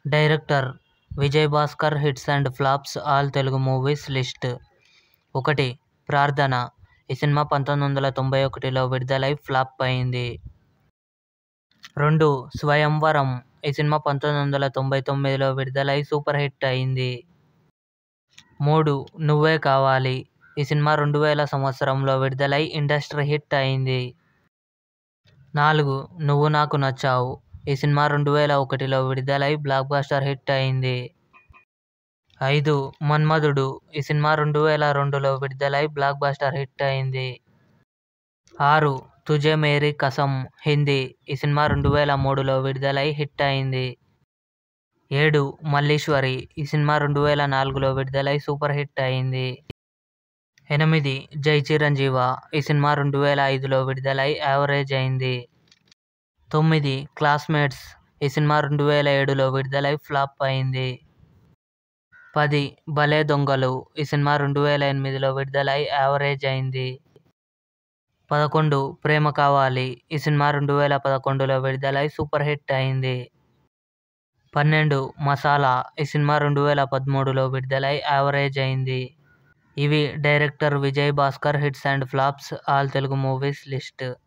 director Vijay Bhaskar hits and flops all Telugu movies list ఒకటి ప్రార్థన ఈ సినిమా పంతొమ్మిది వందల తొంభై ఒకటిలో విడుదలై ఫ్లాప్ అయింది రెండు స్వయంవరం ఈ సినిమా పంతొమ్మిది వందల తొంభై తొమ్మిదిలో విడుదలై సూపర్ హిట్ అయింది మూడు నువ్వే కావాలి ఈ సినిమా రెండు వేల సంవత్సరంలో విడుదలై ఇండస్ట్రీ హిట్ అయింది నాలుగు నువ్వు నాకు నచ్చావు ఈ సినిమా రెండు వేల ఒకటిలో విడుదలై బ్లాక్ బస్టర్ హిట్ అయింది ఐదు మన్మధుడు ఈ సినిమా రెండు వేల రెండులో విడుదలై బ్లాక్ బస్టర్ హిట్ అయింది ఆరు తుజే మేరీ కసం హిందీ ఈ సినిమా రెండు వేల మూడులో విడుదలై హిట్ అయింది ఏడు మల్లీశ్వరి ఈ సినిమా రెండు వేల నాలుగులో విడుదలై సూపర్ హిట్ అయింది ఎనిమిది జై చిరంజీవ ఈ సినిమా రెండు వేల ఐదులో విడుదలై యావరేజ్ అయింది తొమ్మిది క్లాస్మేట్స్ ఈ సినిమా రెండు వేల ఏడులో విడుదలై ఫ్లాప్ అయింది పది భలే దొంగలు ఈ సినిమా రెండు వేల ఎనిమిదిలో విడుదలై యావరేజ్ అయింది పదకొండు ప్రేమ కావాలి ఈ సినిమా రెండు వేల పదకొండులో విడుదలై సూపర్ హిట్ అయింది పన్నెండు మసాలా ఈ సినిమా రెండు వేల పదమూడులో విడుదలై యావరేజ్ అయింది ఇవి director Vijay Bhaskar hits and flops all Telugu movies list